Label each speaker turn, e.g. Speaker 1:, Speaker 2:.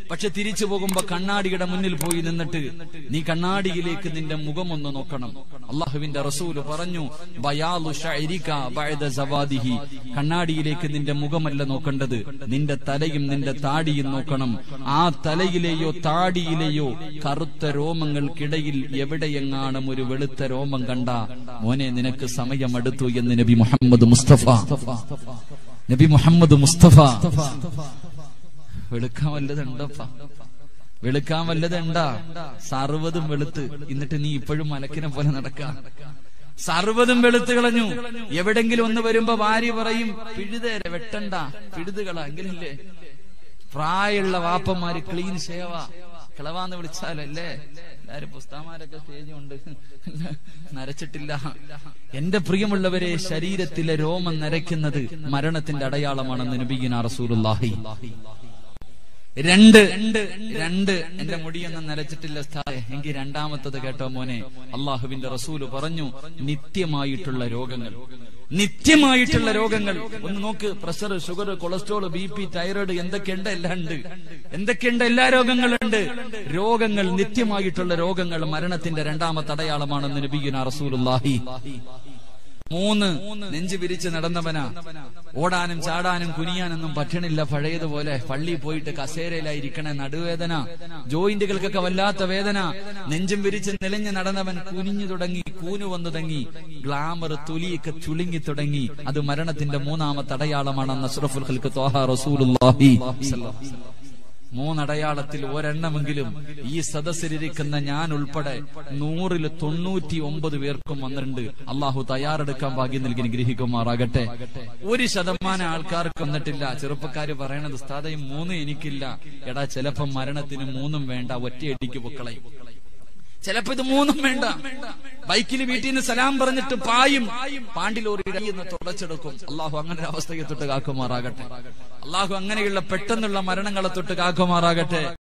Speaker 1: പക്ഷെ തിരിച്ചു പോകുമ്പോ കണ്ണാടിയുടെ മുന്നിൽ പോയി നിന്നിട്ട് നീ കണ്ണാടിയിലേക്ക് നിന്റെ മുഖമൊന്ന് നോക്കണം അള്ളാഹുവിന്റെ റസൂല് പറഞ്ഞു ബയാലു ഷഅരിക ബഅദ സവാദിഹി കണ്ണാടിയിലേക്ക് നിന്റെ മുഖമല്ല നോക്കേണ്ടത് നിന്റെ തലയും നിന്റെ താടിയും നോക്കണം ആ തലയിലെയോ താടിയിലെയോ കറുത്ത രോമങ്ങൾക്കിടയിൽ എവിടെയെങ്ങാനും ഒരു വെളുത്ത രോമം കണ്ട മോനെ നിനക്ക് സമയമെടുത്തു എന്ന് നബി മുഹമ്മദ് മുസ്തഫ നബി മുഹമ്മദ് മുസ്തഫ വെളുക്കാൻ വല്ലതുണ്ടപ്പ വെളുക്കാൻ വല്ലതുണ്ടാ സർവ്വതും വെളുത്ത് എന്നിട്ട് നീ ഇപ്പോഴും മലക്കിനെ പോലെ നടക്ക സർവ്വതും വെളുത്ത് കളഞ്ഞു എവിടെങ്കിലും ഒന്ന് വരുമ്പോ ഭാര്യ പറയും പിഴുതേരെ വെട്ടണ്ട പിഴുതുകള എങ്കിലല്ലേ പ്രായമുള്ള വാപ്പന്മാര് ക്ലീൻ സേവ കിളവാന്ന് വിളിച്ചാലല്ലേ എല്ലാരും പുസ്തകന്മാരൊക്കെ സ്റ്റേജുണ്ട് നരച്ചിട്ടില്ല എന്റെ പ്രിയമുള്ളവരെ ശരീരത്തിലെ രോമം നരയ്ക്കുന്നത് മരണത്തിന്റെ അടയാളമാണെന്ന് നബീന റസൂലുള്ളാഹി രണ്ട് രണ്ട് എന്റെ മുടിയൊന്നും നരച്ചിട്ടില്ല സ്ഥായ എങ്കിൽ രണ്ടാമത്തത് കേട്ടോ മോനെ അള്ളാഹുവിന്റെ റസൂല് പറഞ്ഞു നിത്യമായിട്ടുള്ള രോഗങ്ങൾ നിത്യമായിട്ടുള്ള രോഗങ്ങൾ ഒന്ന് നോക്ക് pressure sugar cholesterol B P thyroid എന്തൊക്കെയുണ്ട് എല്ലാം ഉണ്ട് എന്തൊക്കെയുണ്ട് എല്ലാ രോഗങ്ങളുണ്ട് രോഗങ്ങൾ നിത്യമായിട്ടുള്ള രോഗങ്ങൾ മരണത്തിന്റെ രണ്ടാമത്തെ അടയാളമാണെന്ന് നബീന റസൂലുള്ളാഹി മൂന്ന് നെഞ്ചു വിരിച്ച് നടന്നവനാ ഓടാനും ചാടാനും കുനിയാനൊന്നും പറ്റണില്ല പഴയതുപോലെ പള്ളി പോയിട്ട് കസേരയിലായിരിക്കണ നടുവേദന ജോയിന്റുകൾക്കൊക്കെ വല്ലാത്ത വേദന നെഞ്ചും വിരിച്ച് നിലഞ്ഞു നടന്നവൻ കുനിഞ്ഞു തുടങ്ങി കൂനു വന്നു തുടങ്ങി ഗ്ലാമർ തുലിയൊക്കെ ചുളുങ്ങി തുടങ്ങി അത് മരണത്തിന്റെ മൂന്നാമത്തെ അടയാളമാണെന്ന് അഷ്റഫുൽ ഖൽക്ക് ത്വാഹ റസൂലുള്ളാഹി സ്വല്ലല്ലാഹു അലൈഹി വസല്ലം. മൂന്നടയാളത്തിൽ ഒരെണ്ണമെങ്കിലും ഈ സദസ്സിലിരിക്കുന്ന ഞാൻ ഉൾപ്പെടെ നൂറിൽ തൊണ്ണൂറ്റി ഒമ്പത് പേർക്കും വന്നിട്ടുണ്ട് അള്ളാഹു തയ്യാറെടുക്കാൻ ഭാഗ്യം നൽകി ഗ്രഹിക്കുമാറാകട്ടെ ഒരു ശതമാനം ആൾക്കാർക്ക് വന്നിട്ടില്ല ചെറുപ്പക്കാര് പറയണത് ഉസ്താദയും മൂന്ന് എനിക്കില്ല എടാ ചിലപ്പം മരണത്തിന് മൂന്നും വേണ്ട ഒറ്റയടിക്ക് പൊക്കളയും ചിലപ്പോ ഇത് മൂന്നും വേണ്ട ബൈക്കിൽ വീട്ടിൽ നിന്ന് സലാം പറഞ്ഞിട്ട് പായും പാണ്ടിലോറി ഇടയിൽ തുടച്ചെടുക്കും അള്ളാഹു അങ്ങനെ ഒരു അവസ്ഥയെ തൊട്ട് കാക്കുമാറാകട്ടെ അള്ളാഹു അങ്ങനെയുള്ള പെട്ടെന്നുള്ള മരണങ്ങളെ തൊട്ട് കാക്കുമാറാകട്ടെ